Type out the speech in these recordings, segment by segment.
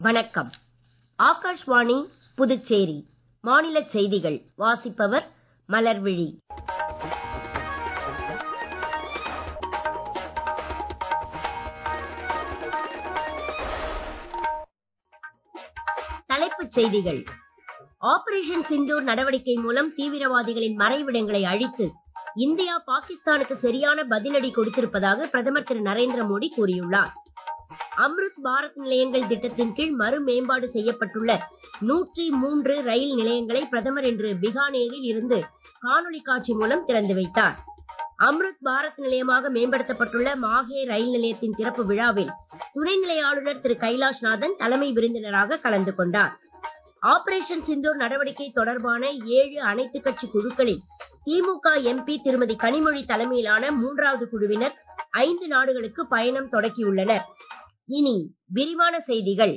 வணக்கம் ஆகாஷ்வாணி புதுச்சேரி மாநில செய்திகள் வாசிப்பவர் மலர்விழி தலைப்புச் செய்திகள் ஆபரேஷன் சிந்தூர் நடவடிக்கை மூலம் தீவிரவாதிகளின் மறைவிடங்களை அழித்து இந்தியா பாகிஸ்தானுக்கு சரியான பதிலடி கொடுத்திருப்பதாக பிரதமர் திரு நரேந்திர மோடி கூறியுள்ளார் அம்ருத் பாரத் நிலையங்கள் திட்டத்தின் கீழ் மறு மேம்பாடு செய்யப்பட்டுள்ள நூற்றி மூன்று ரயில் நிலையங்களை பிரதமர் இன்று பிகானேரில் இருந்து காணொளி காட்சி மூலம் திறந்து வைத்தார் அம்ருத் பாரத் நிலையமாக மேம்படுத்தப்பட்டுள்ள மாஹே ரயில் நிலையத்தின் திறப்பு விழாவில் துணைநிலை ஆளுநர் திரு கைலாஷ்நாதன் தலைமை விருந்தினராக கலந்து கொண்டார் ஆபரேஷன் சிந்தூர் நடவடிக்கை தொடர்பான ஏழு அனைத்து கட்சி குழுக்களில் திமுக எம்பி திருமதி கனிமொழி தலைமையிலான மூன்றாவது குழுவினர் ஐந்து நாடுகளுக்கு பயணம் தொடக்கியுள்ளனர் இனி விரிவான செய்திகள்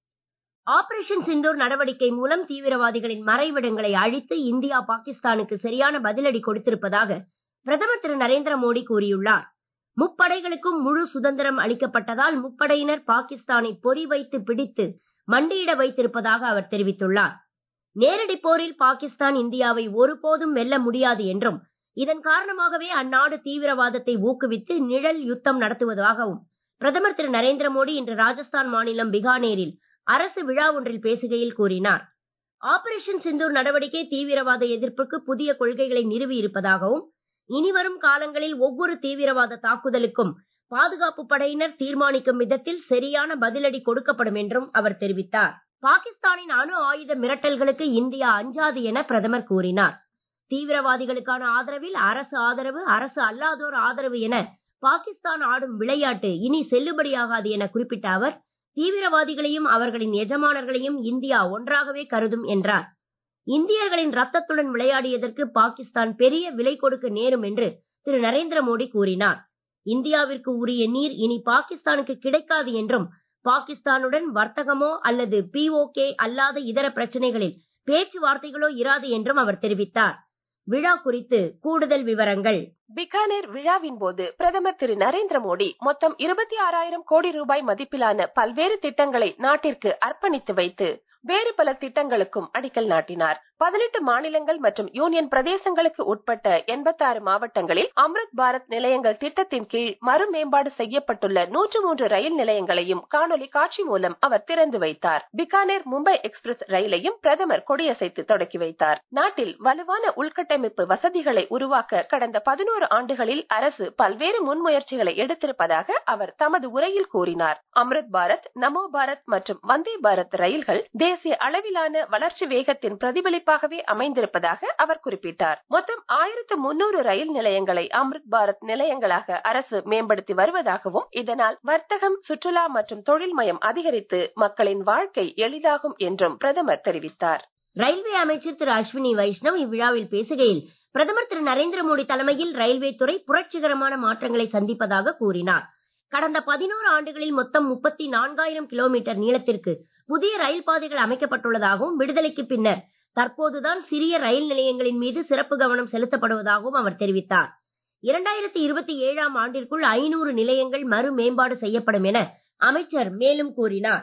ஆபரேஷன் சிந்தூர் நடவடிக்கை மூலம் தீவிரவாதிகளின் மறைவிடங்களை அழித்து இந்தியா பாகிஸ்தானுக்கு சரியான பதிலடி கொடுத்திருப்பதாக பிரதமர் திரு நரேந்திர மோடி கூறியுள்ளார் முப்படைகளுக்கும் முழு சுதந்திரம் அளிக்கப்பட்டதால் முப்படையினர் பாகிஸ்தானை பொறி வைத்து பிடித்து மண்டியிட வைத்திருப்பதாக அவர் தெரிவித்துள்ளார் நேரடி போரில் பாகிஸ்தான் இந்தியாவை ஒருபோதும் வெல்ல முடியாது என்றும் இதன் காரணமாகவே அந்நாடு தீவிரவாதத்தை ஊக்குவித்து நிழல் யுத்தம் நடத்துவதாகவும் பிரதமர் திரு நரேந்திர மோடி இன்று ராஜஸ்தான் மாநிலம் பிகானேரில் அரசு விழா ஒன்றில் பேசுகையில் கூறினார் ஆபரேஷன் சிந்தூர் நடவடிக்கை தீவிரவாத எதிர்ப்புக்கு புதிய கொள்கைகளை நிறுவி இருப்பதாகவும் இனிவரும் காலங்களில் ஒவ்வொரு தீவிரவாத தாக்குதலுக்கும் பாதுகாப்பு படையினர் தீர்மானிக்கும் விதத்தில் சரியான பதிலடி கொடுக்கப்படும் என்றும் அவர் தெரிவித்தார் பாகிஸ்தானின் அணு ஆயுத மிரட்டல்களுக்கு இந்தியா அஞ்சாது என பிரதமர் கூறினார் தீவிரவாதிகளுக்கான ஆதரவில் அரசு ஆதரவு அரசு அல்லாதோர் ஆதரவு என பாகிஸ்தான் ஆடும் விளையாட்டு இனி செல்லுபடியாகாது என குறிப்பிட்ட அவர் தீவிரவாதிகளையும் அவர்களின் எஜமானர்களையும் இந்தியா ஒன்றாகவே கருதும் என்றார் இந்தியர்களின் ரத்தத்துடன் விளையாடியதற்கு பாகிஸ்தான் பெரிய விலை கொடுக்க நேரும் என்று திரு நரேந்திர மோடி கூறினார் இந்தியாவிற்கு உரிய நீர் இனி பாகிஸ்தானுக்கு கிடைக்காது என்றும் பாகிஸ்தானுடன் வர்த்தகமோ அல்லது பிஓகே அல்லாத இதர பிரச்சனைகளில் பேச்சுவார்த்தைகளோ இராது என்றும் அவர் தெரிவித்தார் விழா குறித்து கூடுதல் விவரங்கள் பிகானேர் விழாவின் போது பிரதமர் திரு நரேந்திர மோடி மொத்தம் இருபத்தி ஆறாயிரம் கோடி ரூபாய் மதிப்பிலான பல்வேறு திட்டங்களை நாட்டிற்கு அர்ப்பணித்து வைத்து வேறு பல திட்டங்களுக்கும் அடிக்கல் நாட்டினார் பதினெட்டு மாநிலங்கள் மற்றும் யூனியன் பிரதேசங்களுக்கு உட்பட்ட எண்பத்தாறு மாவட்டங்களில் அம்ருத் பாரத் நிலையங்கள் திட்டத்தின் கீழ் மறு மேம்பாடு செய்யப்பட்டுள்ள நூற்று மூன்று ரயில் நிலையங்களையும் காணொலி காட்சி மூலம் அவர் திறந்து வைத்தார் பிகானேர் மும்பை எக்ஸ்பிரஸ் ரயிலையும் பிரதமர் கொடியசைத்து தொடக்கி வைத்தார் நாட்டில் வலுவான உள்கட்டமைப்பு வசதிகளை உருவாக்க கடந்த பதினோரு ஆண்டுகளில் அரசு பல்வேறு முன்முயற்சிகளை எடுத்திருப்பதாக அவர் தமது உரையில் கூறினார் அம்ருத் பாரத் நமோ பாரத் மற்றும் வந்தே பாரத் ரயில்கள் தேசிய அளவிலான வளர்ச்சி வேகத்தின் பிரதிபலிப்பாகவே அமைந்திருப்பதாக அவர் குறிப்பிட்டார் மொத்தம் ஆயிரத்து முன்னூறு ரயில் நிலையங்களை அம்ருத் பாரத் நிலையங்களாக அரசு மேம்படுத்தி வருவதாகவும் இதனால் வர்த்தகம் சுற்றுலா மற்றும் தொழில்மயம் அதிகரித்து மக்களின் வாழ்க்கை எளிதாகும் என்றும் பிரதமர் தெரிவித்தார் ரயில்வே அமைச்சர் திரு அஸ்வினி வைஷ்ணவ் இவ்விழாவில் பேசுகையில் பிரதமர் திரு நரேந்திர மோடி தலைமையில் ரயில்வே துறை புரட்சிகரமான மாற்றங்களை சந்திப்பதாக கூறினார் கடந்த பதினோரு ஆண்டுகளில் மொத்தம் முப்பத்தி நான்காயிரம் கிலோமீட்டர் நீளத்திற்கு புதிய ரயில் பாதைகள் அமைக்கப்பட்டுள்ளதாகவும் விடுதலைக்கு பின்னர் தற்போதுதான் சிறிய ரயில் நிலையங்களின் மீது சிறப்பு கவனம் செலுத்தப்படுவதாகவும் அவர் தெரிவித்தார் இரண்டாயிரத்தி இருபத்தி ஏழாம் ஆண்டிற்குள் ஐநூறு நிலையங்கள் மறு மேம்பாடு செய்யப்படும் என அமைச்சர் மேலும் கூறினார்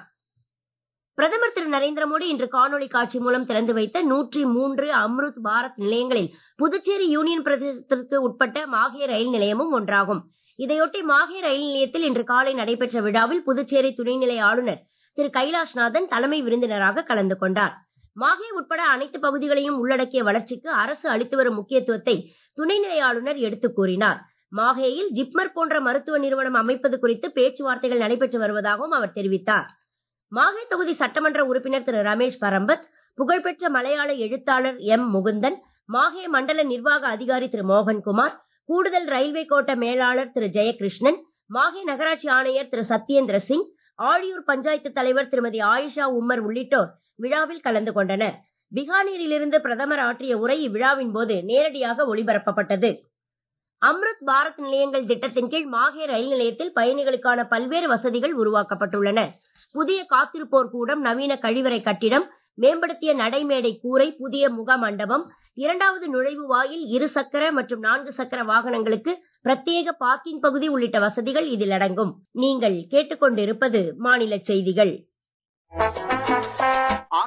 பிரதமர் திரு நரேந்திர மோடி இன்று காணொளி காட்சி மூலம் திறந்து வைத்த நூற்றி மூன்று அம்ருத் பாரத் நிலையங்களில் புதுச்சேரி யூனியன் பிரதேசத்திற்கு உட்பட்ட மாஹே ரயில் நிலையமும் ஒன்றாகும் இதையொட்டி மாஹே ரயில் நிலையத்தில் இன்று காலை நடைபெற்ற விழாவில் புதுச்சேரி துணைநிலை ஆளுநர் திரு கைலாஷ்நாதன் தலைமை விருந்தினராக கலந்து கொண்டார் மாஹே உட்பட அனைத்து பகுதிகளையும் உள்ளடக்கிய வளர்ச்சிக்கு அரசு அளித்து வரும் முக்கியத்துவத்தை துணைநிலை ஆளுநர் எடுத்துக் கூறினார் மாஹேயில் ஜிப்மர் போன்ற மருத்துவ நிறுவனம் அமைப்பது குறித்து பேச்சுவார்த்தைகள் நடைபெற்று வருவதாகவும் அவர் தெரிவித்தார் மாஹே தொகுதி சட்டமன்ற உறுப்பினர் திரு ரமேஷ் பரம்பத் புகழ்பெற்ற மலையாள எழுத்தாளர் எம் முகுந்தன் மாஹே மண்டல நிர்வாக அதிகாரி திரு மோகன்குமார் கூடுதல் ரயில்வே கோட்ட மேலாளர் திரு ஜெயகிருஷ்ணன் மாஹே நகராட்சி ஆணையர் திரு சத்யேந்திர சிங் ஆழியூர் பஞ்சாயத்து தலைவர் திருமதி ஆயிஷா உம்மர் உள்ளிட்டோர் விழாவில் கலந்து கொண்டனர் பிகானீரிலிருந்து பிரதமர் ஆற்றிய உரை இவ்விழாவின் போது நேரடியாக ஒளிபரப்பப்பட்டது அம்ருத் பாரத் நிலையங்கள் திட்டத்தின் கீழ் மாஹே ரயில் நிலையத்தில் பயணிகளுக்கான பல்வேறு வசதிகள் உருவாக்கப்பட்டுள்ளன புதிய காத்திருப்போர் கூடம் நவீன கழிவறை கட்டிடம் மேம்படுத்திய நடைமேடை கூரை புதிய முக மண்டபம் இரண்டாவது நுழைவு வாயில் இரு சக்கர மற்றும் நான்கு சக்கர வாகனங்களுக்கு பிரத்யேக பார்க்கிங் பகுதி உள்ளிட்ட வசதிகள் இதில் அடங்கும் நீங்கள் கேட்டுக்கொண்டிருப்பது மாநில செய்திகள்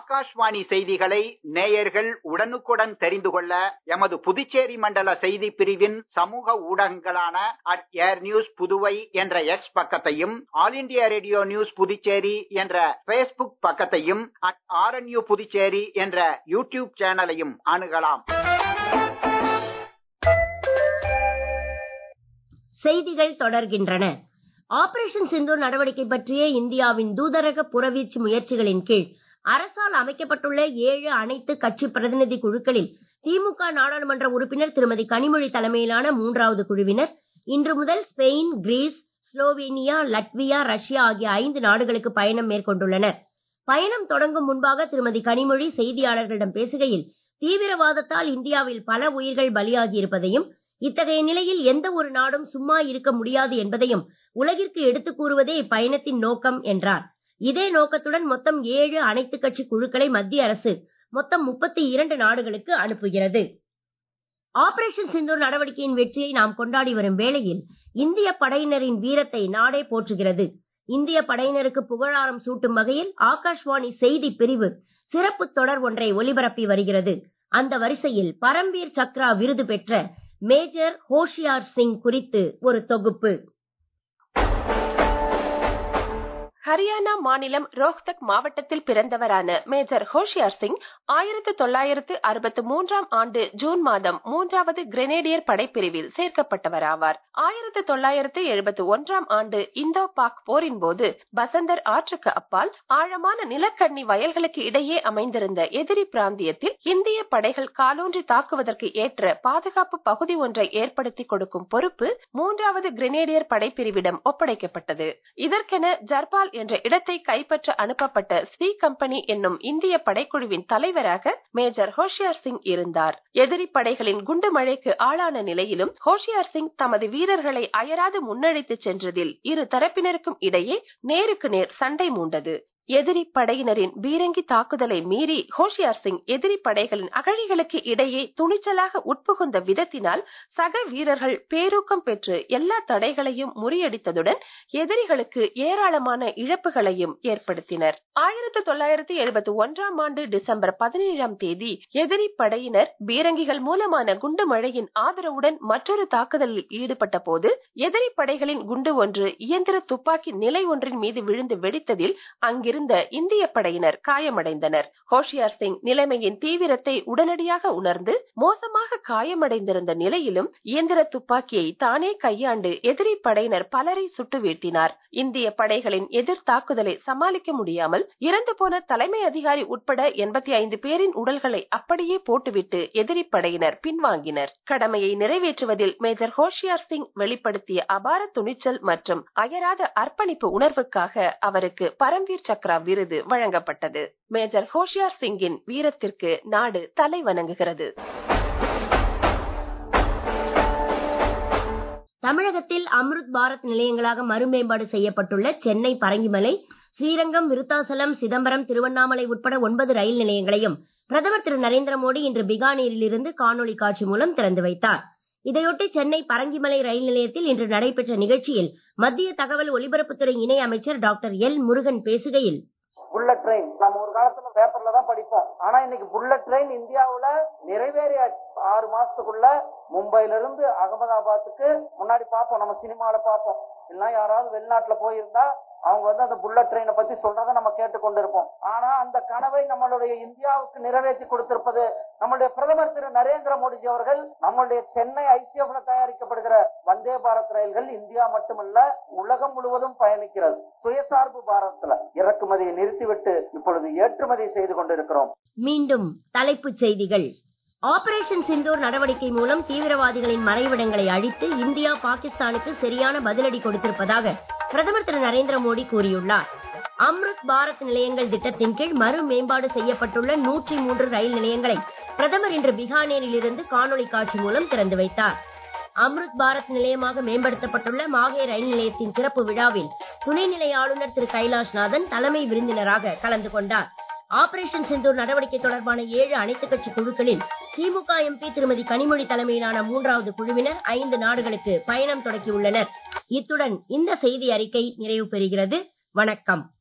ஆகாஷ்வாணி செய்திகளை நேயர்கள் உடனுக்குடன் தெரிந்து கொள்ள எமது புதுச்சேரி மண்டல செய்தி பிரிவின் சமூக ஊடகங்களான அட் ஏர் நியூஸ் புதுவை என்ற எக்ஸ் பக்கத்தையும் all India radio news Puducherry என்ற பேஸ்புக் பக்கத்தையும் அட் ஆர்என்யூ புதுச்சேரி என்ற யூடியூப் சேனலையும் அணுகலாம் செய்திகள் தொடர்கின்றன ஆபரேஷன் சிந்தூர் நடவடிக்கை பற்றிய இந்தியாவின் தூதரக புறவீச்சு முயற்சிகளின் கீழ் அரசால் அமைக்கப்பட்டுள்ள ஏழு அனைத்து கட்சி பிரதிநிதி குழுக்களில் திமுக நாடாளுமன்ற உறுப்பினர் திருமதி கனிமொழி தலைமையிலான மூன்றாவது குழுவினர் இன்று முதல் Spain Greece Slovenia Latvia Russia ஆகிய ஐந்து நாடுகளுக்கு பயணம் மேற்கொண்டுள்ளனர் பயணம் தொடங்கும் முன்பாக திருமதி கனிமொழி செய்தியாளர்களிடம் பேசுகையில் தீவிரவாதத்தால் இந்தியாவில் பல உயிர்கள் பலியாகி இருப்பதையும் இத்தகைய நிலையில் எந்த ஒரு நாடும் சும்மா இருக்க முடியாது என்பதையும் உலகிற்கு எடுத்துக் கூறுவதே இப்பயணத்தின் நோக்கம் என்றார் இதே நோக்கத்துடன் மொத்தம் ஏழு அனைத்து கட்சி குழுக்களை மத்திய அரசு மொத்தம் முப்பத்தி இரண்டு நாடுகளுக்கு அனுப்புகிறது ஆபரேஷன் சிந்தூர் நடவடிக்கையின் வெற்றியை நாம் கொண்டாடி வரும் வேளையில் இந்திய படையினரின் வீரத்தை நாடே போற்றுகிறது இந்திய படையினருக்கு புகழாரம் சூட்டும் வகையில் ஆகாஷ்வாணி செய்தி பிரிவு சிறப்பு தொடர் ஒன்றை ஒலிபரப்பி வருகிறது அந்த வரிசையில் பரம்வீர் சக்ரா விருது பெற்ற மேஜர் ஹோஷியார் சிங் குறித்து ஒரு தொகுப்பு ஹரியானா மாநிலம் ரோஹ்தக் மாவட்டத்தில் பிறந்தவரான மேஜர் ஹோஷியார் சிங் ஆயிரத்து தொள்ளாயிரத்து அறுபத்து மூன்றாம் ஆண்டு ஜூன் மாதம் மூன்றாவது கிரெனேடியர் படைப்பிரிவில் சேர்க்கப்பட்டவராவார் ஆயிரத்து தொள்ளாயிரத்து எழுபத்து ஒன்றாம் ஆண்டு இந்தோ பாக் போரின் போது பசந்தர் ஆற்றுக்கு அப்பால் ஆழமான நிலக்கண்ணி வயல்களுக்கு இடையே அமைந்திருந்த எதிரி பிராந்தியத்தில் இந்திய படைகள் காலூன்றி தாக்குவதற்கு ஏற்ற பாதுகாப்பு பகுதி ஒன்றை ஏற்படுத்தி கொடுக்கும் பொறுப்பு மூன்றாவது கிரெனேடியர் படைப்பிரிவிடம் ஒப்படைக்கப்பட்டது இதற்கென ஜர்பால் என்ற இடத்தை கைப்பற்ற அனுப்பப்பட்ட சி கம்பெனி என்னும் இந்திய படைக்குழுவின் தலைவராக மேஜர் ஹோஷியார் சிங் இருந்தார் எதிரி படைகளின் குண்டு மழைக்கு ஆளான நிலையிலும் ஹோஷியார் சிங் தமது வீரர்களை அயராது முன்னெடுத்துச் சென்றதில் இரு தரப்பினருக்கும் இடையே நேருக்கு நேர் சண்டை மூண்டது எதிரி படையினரின் பீரங்கி தாக்குதலை மீறி ஹோஷியார் சிங் எதிரி படைகளின் அகழிகளுக்கு இடையே துணிச்சலாக உட்புகுந்த விதத்தினால் சக வீரர்கள் பேரூக்கம் பெற்று எல்லா தடைகளையும் முறியடித்ததுடன் எதிரிகளுக்கு ஏராளமான இழப்புகளையும் ஏற்படுத்தினர் ஆயிரத்தி தொள்ளாயிரத்தி எழுபத்தி ஒன்றாம் ஆண்டு டிசம்பர் பதினேழாம் தேதி எதிரி படையினர் பீரங்கிகள் மூலமான குண்டு மழையின் ஆதரவுடன் மற்றொரு தாக்குதலில் ஈடுபட்ட போது எதிரி படைகளின் குண்டு ஒன்று இயந்திர துப்பாக்கி நிலை ஒன்றின் மீது விழுந்து வெடித்ததில் அங்கிருந்த இந்திய படையினர் காயமடைந்தனர் ஹோஷியார் சிங் நிலைமையின் தீவிரத்தை உடனடியாக உணர்ந்து மோசமாக காயமடைந்திருந்த நிலையிலும் இயந்திர துப்பாக்கியை தானே கையாண்டு எதிரி படையினர் பலரை சுட்டு வீழ்த்தினார் இந்திய படைகளின் எதிர் தாக்குதலை சமாளிக்க முடியாமல் இறந்து போன தலைமை அதிகாரி உட்பட எண்பத்தி ஐந்து பேரின் உடல்களை அப்படியே போட்டுவிட்டு எதிரி படையினர் பின்வாங்கினர் கடமையை நிறைவேற்றுவதில் மேஜர் ஹோஷியார் சிங் வெளிப்படுத்திய அபார துணிச்சல் மற்றும் அயராத அர்ப்பணிப்பு உணர்வுக்காக அவருக்கு பரம்வீர் சக்ரா விருது வழங்கப்பட்டது மேஜர் ஹோஷியார் சிங்கின் வீரத்திற்கு நாடு தலை வணங்குகிறது தமிழகத்தில் அம்ருத் பாரத் நிலையங்களாக மறுமேம்பாடு செய்யப்பட்டுள்ள சென்னை பரங்கிமலை ஸ்ரீரங்கம் விருத்தாசலம் சிதம்பரம் திருவண்ணாமலை உட்பட ஒன்பது ரயில் நிலையங்களையும் பிரதமர் திரு நரேந்திர மோடி இன்று பிகானீரிலிருந்து காணொளி காட்சி மூலம் திறந்து வைத்தார் இதையொட்டி சென்னை பரங்கிமலை ரயில் நிலையத்தில் இன்று நடைபெற்ற நிகழ்ச்சியில் மத்திய தகவல் ஒலிபரப்புத்துறை இணை அமைச்சர் டாக்டர் எல் முருகன் பேசுகையில் புல்லட் ட்ரெயின் நம்ம ஒரு காலத்துல பேப்பர்ல தான் படிப்போம் ஆனா இன்னைக்கு புல்லட் ட்ரெயின் இந்தியாவுல நிறைவேறியாச்சு ஆறு மாசத்துக்குள்ள மும்பைல இருந்து அகமதாபாத்துக்கு முன்னாடி பார்ப்போம் நம்ம சினிமால பார்ப்போம் இல்லைன்னா யாராவது வெளிநாட்டுல போயிருந்தா அவங்க வந்து அந்த புல்லட் ட்ரெயினை பத்தி சொல்றதை நம்ம கேட்டு கொண்டிருப்போம் ஆனா அந்த கனவை நம்மளுடைய இந்தியாவுக்கு நிறைவேற்றி கொடுத்திருப்பது நம்மளுடைய பிரதமர் திரு நரேந்திர மோடிஜி அவர்கள் நம்மளுடைய சென்னை ஐசிஎஃப்ல தயாரிக்கப்படுகிற வந்தே பாரத் ரயில்கள் இந்தியா மட்டுமல்ல உலகம் முழுவதும் பயணிக்கிறது சுயசார்பு பாரத்ல இறக்குமதியை நிறுத்திவிட்டு இப்பொழுது ஏற்றுமதி செய்து கொண்டிருக்கிறோம் மீண்டும் தலைப்புச் செய்திகள் ஆபரேஷன் சிந்தூர் நடவடிக்கை மூலம் தீவிரவாதிகளின் மறைவிடங்களை அழித்து இந்தியா பாகிஸ்தானுக்கு சரியான பதிலடி கொடுத்திருப்பதாக பிரதமர் திரு நரேந்திர மோடி கூறியுள்ளார் அம்ருத் பாரத் நிலையங்கள் திட்டத்தின் கீழ் மறு மேம்பாடு செய்யப்பட்டுள்ள நூற்றி மூன்று ரயில் நிலையங்களை பிரதமர் இன்று பிகானேரில் இருந்து காணொளி காட்சி மூலம் திறந்து வைத்தார் அம்ருத் பாரத் நிலையமாக மேம்படுத்தப்பட்டுள்ள மாஹே ரயில் நிலையத்தின் திறப்பு விழாவில் துணைநிலை ஆளுநர் திரு கைலாஷ்நாதன் தலைமை விருந்தினராக கலந்து கொண்டார் ஆபரேஷன் சிந்தூர் நடவடிக்கை தொடர்பான ஏழு அனைத்துக் கட்சி குழுக்களில் திமுக எம்பி திருமதி கனிமொழி தலைமையிலான மூன்றாவது குழுவினர் ஐந்து நாடுகளுக்கு பயணம் தொடக்கியுள்ளனர் இத்துடன் இந்த செய்தி அறிக்கை நிறைவு பெறுகிறது வணக்கம்